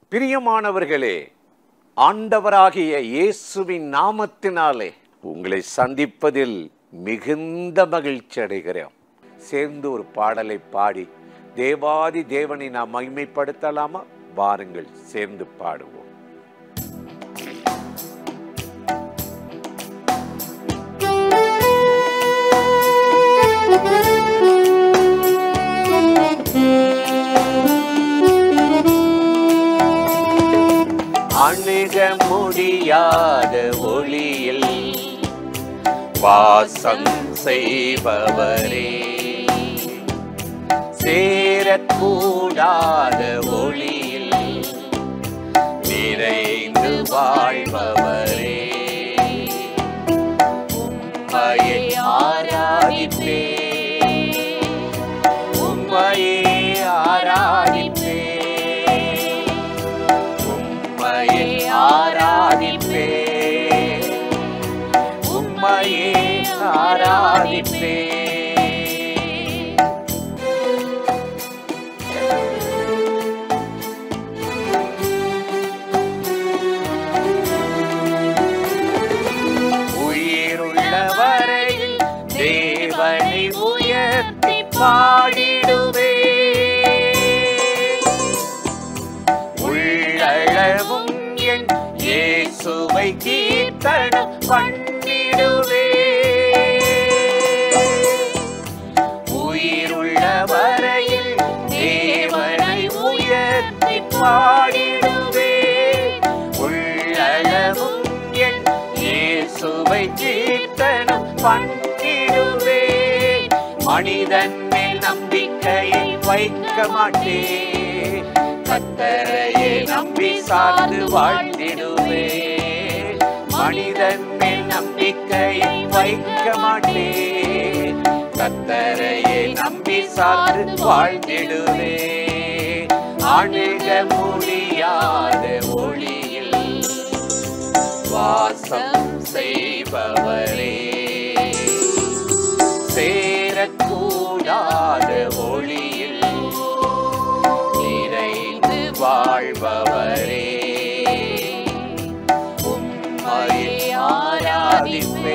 பிரியமானவர்களே ஆண்டவராகிய இயேசுவின் நாமத்தினாலே உங்களை சந்திப்பதில் மிகுந்த மகிழ்ச்சி அடைகிறோம் சேர்ந்து ஒரு பாடலை பாடி தேவாதி தேவனை நாம் மகிமைப்படுத்தலாமா வாருங்கள் சேர்ந்து பாடுவோம் அணுக முடியாத ஒளியில் வாசம் செய்பவரே சேரக்கூடாத ஒளியில் நிறைந்து வாழ்பவரே உம்மையை ஆராதிப்பே உம்மையே ஆராதிப்பே உம்மையை ஆராதிப்பே உம்மையே ஆராதிப்பே உயிருள்ள வரையில் தேவனை உயர்த்தி பாடிடுவே உள்ளளவும் என் இயேசுவை கீர்த்தனம் பண்ணிடுவே உயிருள்ள வரையில் தேவனை உயர்த்தி பாடிடுவே உள்ளளவும் என் இயேசுவை கீர்த்தனம் பண்ணிடுவே மனிதன் மேல் நம்பிக்கையை வைக்க மாட்டேன் கத்தரையே நம்பி சார்ந்து வாழ்ந்திடுவே மனிதன் மேல் நம்பிக்கையை வைக்க மாட்டேன் கத்தரையே நம்பி சார்ந்து வாழ்ந்திடுவே அணுக முடியாத ஒளியில் வாசம் செய்பவரே சேரக்கூடாத ஒளியில் நிறைந்து வாழ்பவரே உம்மையை ஆராதிப்பே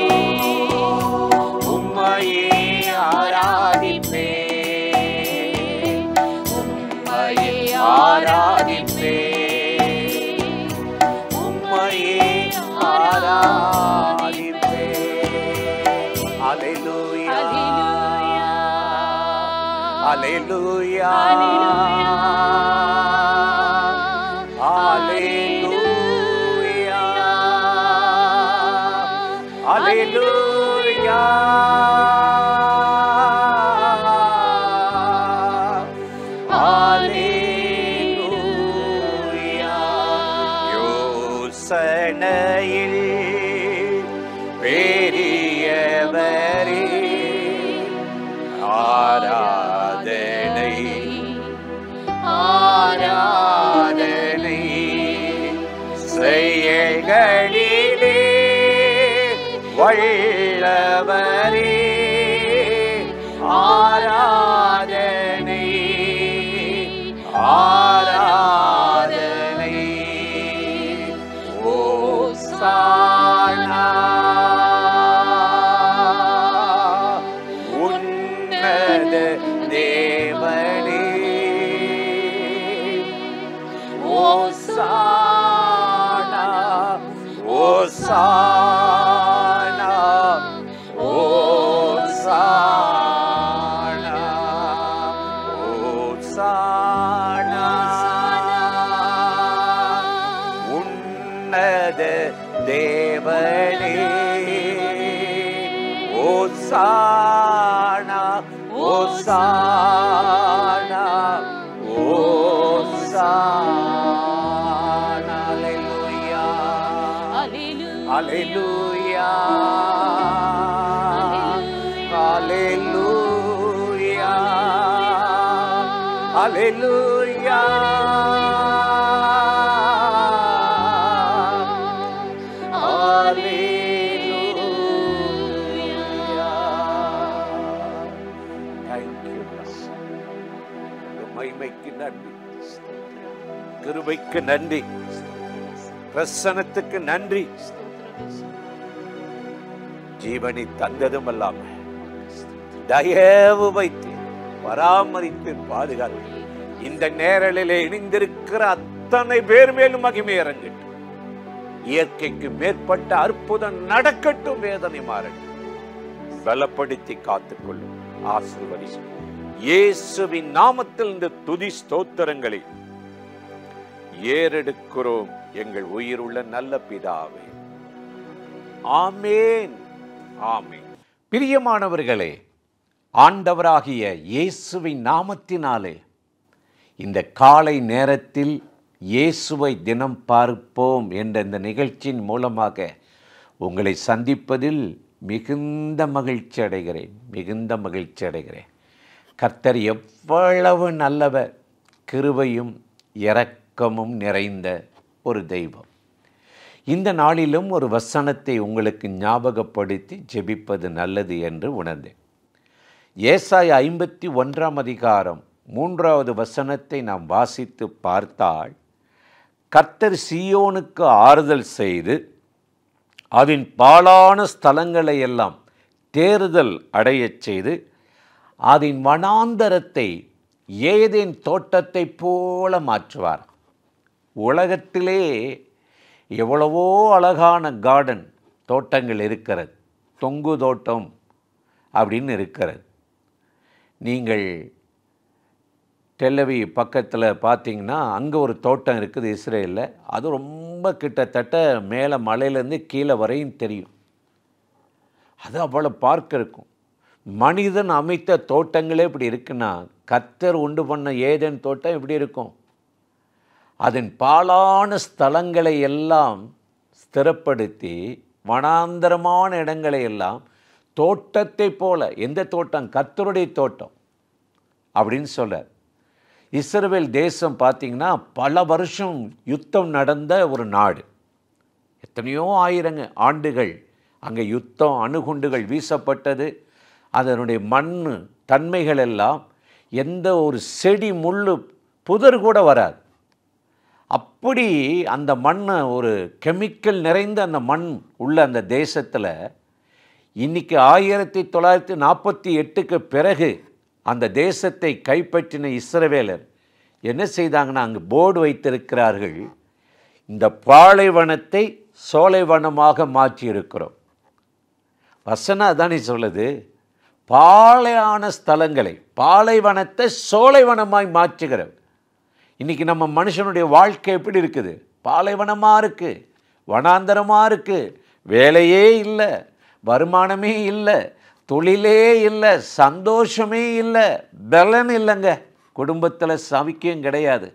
உம்மையே ஆராதிப்பே உம்மையை ஆராதிப்பே உம்மையே ஆராதிப்பே அல்லேலூயா அல்லேலூயா அல்லேலூயா அல்லேலூயா அல்லேலூயா யோசனையில் பெரியவரே ஆராதனை ஆராதனை செயல்களிலே வல்லவரே ஆராதனை ஆராதனை ஓசானா உன்னத தேவனே ஓசானா ஓசானா ஓசானா ஓசானா உன்னத தேவனே ஓசானா ஓசானா ஓசானா அல்லேலூயா அல்லேலூயா அல்லேலூயா மகிமைக்கு நன்றி ஸ்தோத்திரம். கிருபைக்கு நன்றி பிரசனத்துக்கு நன்றி ஜீவனை தந்ததும் அல்லாம தயவு வைத்து பராமரித்து பாதுகாத்து இந்த நேரலிலே இணைந்திருக்கிற அத்தனை பேர் மேலும் மகிமை இறங்கட்டும் இயற்கைக்கு மேற்பட்ட அற்புதம் நடக்கட்டும் வேதனை மாறட்டும் பலப்படுத்தி காத்துக்கொள்ளும் ஆசீர்வதி இயேசுவின் நாமத்தில் இந்த துதி ஸ்தோத்திரங்களை ஏறெடுக்கிறோம் எங்கள் உயிருள்ள நல்ல பிதாவே ஆமேன் ஆமேன் பிரியமானவர்களே ஆண்டவராகிய இயேசுவின் நாமத்தினாலே இந்த காலை நேரத்தில் இயேசுவை தினம் பார்ப்போம் என்ற இந்த நிகழ்ச்சியின் மூலமாக உங்களை சந்திப்பதில் மிகுந்த மகிழ்ச்சி அடைகிறேன் மிகுந்த மகிழ்ச்சி அடைகிறேன் கர்த்தர் எவ்வளவு நல்லவர் கிருபையும் இரக்கமும் நிறைந்த ஒரு தெய்வம் இந்த நாளிலும் ஒரு வசனத்தை உங்களுக்கு ஞாபகப்படுத்தி ஜெபிப்பது நல்லது என்று உணர்ந்தேன் ஏசாய் ஐம்பத்தி ஒன்றாம் அதிகாரம் மூன்றாவது வசனத்தை நாம் வாசித்து பார்த்தால் கர்த்தர் சியோனுக்கு ஆறுதல் செய்து அதன் பாழான ஸ்தலங்களை எல்லாம் தேறுதல் அடையச் செய்து அதன் வனாந்தரத்தை ஏதேன் தோட்டத்தைப் போல மாற்றுவார் உலகத்திலே எவ்வளவோ அழகான கார்டன் தோட்டங்கள் இருக்கிறது தொங்கு தோட்டம் அப்படின்னு இருக்கிறது நீங்கள் டெல்லவி பக்கத்தில் பார்த்தீங்கன்னா அங்கே ஒரு தோட்டம் இருக்குது இஸ்ரேலில் அது ரொம்ப கிட்டத்தட்ட மேலே மலையிலேருந்து கீழே வரையும் தெரியும் அது அவ்வளோ பார்க்க இருக்கும் மனிதன் அமைத்த தோட்டங்களே இப்படி இருக்குன்னா கத்தர் உண்டு பண்ண ஏதேன் தோட்டம் இப்படி இருக்கும் அதன் பாழான ஸ்தலங்களை எல்லாம் ஸ்திரப்படுத்தி வனாந்தரமான இடங்களை எல்லாம் தோட்டத்தை போல எந்த தோட்டம் கத்தருடைய தோட்டம் அப்படின்னு சொல்கிறார் இஸ்ரவேல் தேசம் பார்த்திங்கன்னா பல வருஷம் யுத்தம் நடந்த ஒரு நாடு எத்தனையோ ஆயிரங்க ஆண்டுகள் அங்கே யுத்தம் அணுகுண்டுகள் வீசப்பட்டது அதனுடைய மண் தன்மைகள் எல்லாம் எந்த ஒரு செடி முள் புதர் கூட வராது அப்படி அந்த மண்ணை ஒரு கெமிக்கல் நிறைந்த அந்த மண் உள்ள அந்த தேசத்தில் இன்னைக்கு ஆயிரத்தி தொள்ளாயிரத்தி நாற்பத்தி எட்டுக்கு பிறகு அந்த தேசத்தை கைப்பற்றின இஸ்ரவேலர் என்ன செய்தாங்கன்னா அங்கே போர்டு வைத்திருக்கிறார்கள் இந்த பாலைவனத்தை சோலைவனமாக மாற்றியிருக்கிறோம் வசனம் அதானே சொல்லுது பாலையான ஸ்தலங்களை பாலைவனத்தை சோலைவனமாய் மாற்றுகிறவர் இன்றைக்கி நம்ம மனுஷனுடைய வாழ்க்கை எப்படி இருக்குது பாலைவனமாக இருக்குது வனாந்தரமாக இருக்குது வேலையே இல்லை வருமானமே இல்லை தொழிலே இல்லை சந்தோஷமே இல்லை பலன் இல்லைங்க குடும்பத்தில் சவிக்கியம் கிடையாது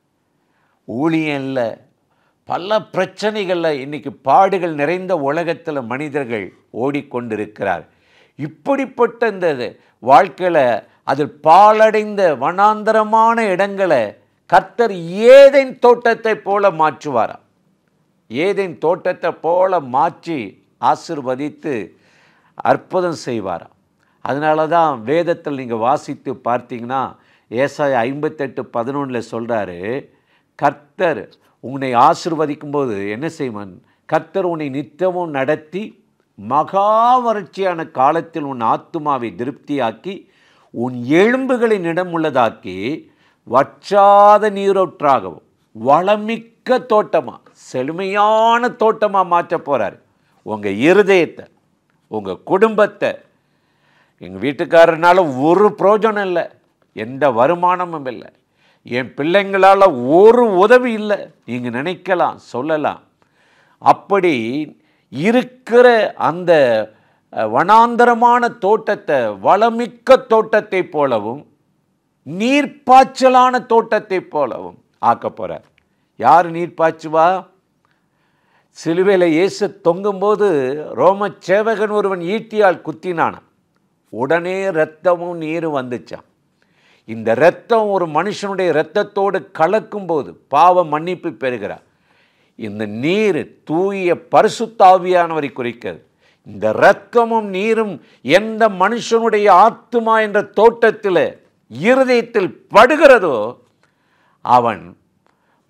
ஊழியம் இல்லை பல பிரச்சனைகளில் இன்றைக்கி பாடுகள் நிறைந்த உலகத்தில் மனிதர்கள் ஓடிக்கொண்டிருக்கிறார் இப்படிப்பட்ட இந்த வாழ்க்கையில் அதில் பாலடைந்த வனாந்தரமான இடங்களை கர்த்தர் ஏதேன் தோட்டத்தை போல மாற்றுவாராம் ஏதேன் தோட்டத்தை போல மாற்றி ஆசிர்வதித்து அற்புதம் செய்வாராம் அதனால தான் வேதத்தில் நீங்கள் வாசித்து பார்த்தீங்கன்னா ஏசாய ஐம்பத்தெட்டு பதினொன்றில் சொல்கிறாரு கர்த்தர் உன்னை ஆசிர்வதிக்கும் போது என்ன செய்வான் கர்த்தர் உன்னை நித்தமும் நடத்தி மகா வறட்சியான காலத்தில் உன் ஆத்துமாவை திருப்தியாக்கி உன் எலும்புகளின் இடமுள்ளதாக்கி வற்றாத நீரோற்றாகவும் வளமிக்க தோட்டமாக செழுமையான தோட்டமாக மாற்ற போகிறார் உங்கள் இருதயத்தை உங்கள் குடும்பத்தை எங்கள் வீட்டுக்காரனால ஒரு பிரயோஜனம் இல்லை எந்த வருமானமும் இல்லை என் பிள்ளைங்களால் ஒரு உதவி இல்லை நீங்கள் நினைக்கலாம் சொல்லலாம் அப்படி இருக்கிற அந்த அஹ், வனாந்தரமான தோட்டத்தை வளமிக்க தோட்டத்தை போலவும் நீர்ப்பாய்ச்சலான தோட்டத்தை போலவும் ஆக்க போகிறார் யார் நீர் பாய்ச்சுவா சிலுவையில் இயேசு தொங்கும்போது ரோம சேவகன் ஒருவன் ஈட்டியால் குத்தினானான் உடனே இரத்தமும் நீரும் வந்துச்சான் இந்த இரத்தம் ஒரு மனுஷனுடைய இரத்தத்தோடு கலக்கும்போது பாவ மன்னிப்பு பெறுகிறார் இந்த நீர் தூய பரிசுத்தாவியானவரை குறிக்கிறது இந்த இரத்தமும் நீரும் எந்த மனுஷனுடைய ஆத்துமா என்ற தோட்டத்தில் இருதயத்தில் படுகிறதோ அவன்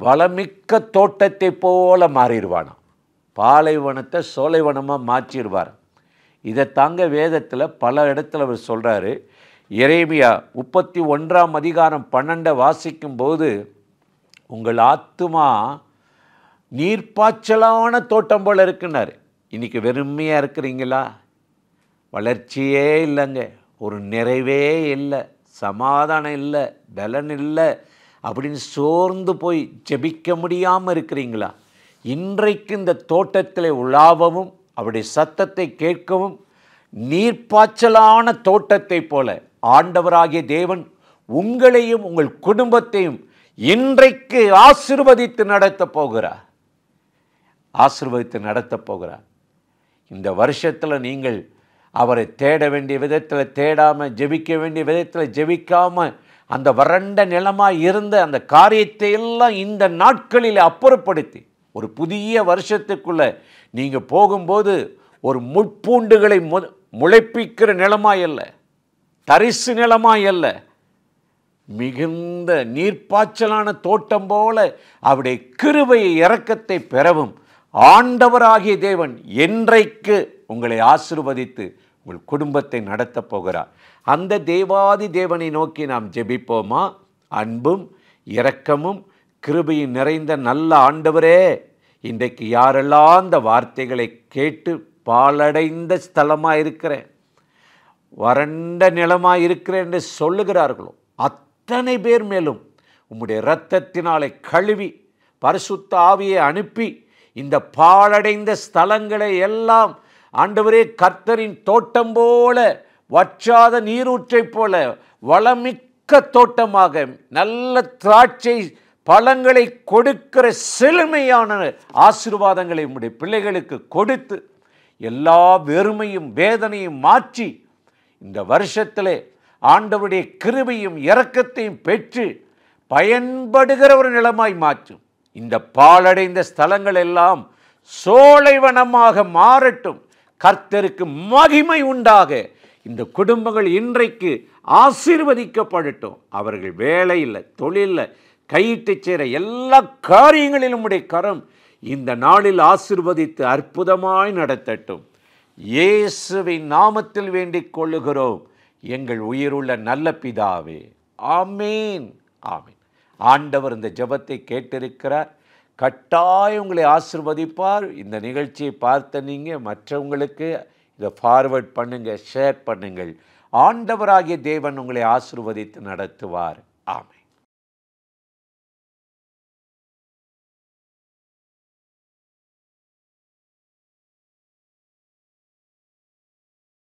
வளமிக்க தோட்டத்தை போல மாறிடுவானாம் பாலைவனத்தை சோலைவனமாக மாற்றிடுவார் இதை தாங்க வேதத்தில் பல இடத்துல அவர் சொல்கிறாரு எரேமியா முப்பத்தி ஒன்றாம் அதிகாரம் பன்னெண்டை வாசிக்கும் போது உங்கள் ஆத்துமா நீர்ப்பாய்ச்சலான தோட்டம் போல் இருக்குன்னாரு இன்றைக்கி வெறுமையாக இருக்கிறீங்களா வளர்ச்சியே இல்லைங்க ஒரு நிறைவே இல்லை சமாதானம் இல்லை பலன் இல்லை அப்படின்னு சோர்ந்து போய் ஜெபிக்க முடியாமல் இருக்கிறீங்களா இன்றைக்கு இந்த தோட்டத்தில் உலாவவும் அவருடைய சத்தத்தை கேட்கவும் நீர்ப்பாய்ச்சலான தோட்டத்தை போல ஆண்டவராகிய தேவன் உங்களையும் உங்கள் குடும்பத்தையும் இன்றைக்கு ஆசிர்வதித்து நடத்தப் போகிறார் ஆசிர்வதித்து நடத்தப் போகிறார் இந்த வருஷத்தில் நீங்கள் அவரை தேட வேண்டிய விதத்தில் தேடாமல் ஜெபிக்க வேண்டிய விதத்தில் ஜெபிக்காமல் அந்த வறண்ட நிலமாக இருந்த அந்த காரியத்தை எல்லாம் இந்த நாட்களில் அப்புறப்படுத்தி ஒரு புதிய வருஷத்துக்குள்ளே நீங்கள் போகும்போது ஒரு முட்பூண்டுகளை மு முளைப்பிக்கிற நிலமாய் அல்ல தரிசு நிலமாய் அல்ல மிகுந்த நீர்ப்பாய்ச்சலான தோட்டம் போல அவருடைய கிருபையை இரக்கத்தை பெறவும் ஆண்டவராகிய தேவன் என்றைக்கு உங்களை ஆசிர்வதித்து உங்கள் குடும்பத்தை நடத்தப் போகிறார் அந்த தேவாதி தேவனை நோக்கி நாம் ஜெபிப்போமா அன்பும் இரக்கமும் கிருபையும் நிறைந்த நல்ல ஆண்டவரே இன்றைக்கு யாரெல்லாம் அந்த வார்த்தைகளை கேட்டு பாலடைந்த ஸ்தலமாக இருக்கிறேன் வறண்ட நிலமாக இருக்கிறேன் என்று சொல்லுகிறார்களோ அத்தனை பேர் மேலும் உம்முடைய இரத்தத்தினாலே கழுவி பரிசுத்த ஆவியை அனுப்பி இந்த பாழடைந்த ஸ்தலங்களை எல்லாம் ஆண்டவரே கர்த்தரின் தோட்டம் போல வற்றாத நீரூற்றைப் போல வளமிக்க தோட்டமாக நல்ல திராட்சை பழங்களை கொடுக்கிற செழுமையான ஆசீர்வாதங்களை உம்முடைய பிள்ளைகளுக்கு கொடுத்து எல்லா வெறுமையும் வேதனையும் மாற்றி இந்த வருஷத்திலே ஆண்டவருடைய கிருபையும் இரக்கத்தையும் பெற்று பயன்படுகிற ஒரு நிலமாய் மாற்றும் இந்த பாழடைந்த ஸ்தலங்கள் எல்லாம் சோலைவனமாக மாறட்டும் கர்த்தருக்கு மகிமை உண்டாக இந்த குடும்பங்கள் இன்றைக்கு ஆசீர்வதிக்கப்படட்டும் அவர்கள் வேலையில் தொழிலில் கையிட்டு சேர எல்லா காரியங்களிலும் உடைய கரம் இந்த நாளில் ஆசிர்வதித்து அற்புதமாய் நடத்தட்டும் இயேசுவின் நாமத்தில் வேண்டிக் கொள்ளுகிறோம் எங்கள் உயிருள்ள நல்ல பிதாவே ஆமீன் ஆமீன் ஆண்டவர் இந்த ஜெபத்தை கேட்டிருக்கிறார் கட்டாயம் உங்களை ஆசிர்வதிப்பார் இந்த நிகழ்ச்சியை பார்த்த நீங்கள் மற்றவங்களுக்கு இதை ஃபார்வர்ட் பண்ணுங்கள் ஷேர் பண்ணுங்கள் ஆண்டவராகிய தேவன் உங்களை ஆசிர்வதித்து நடத்துவார் ஆமென்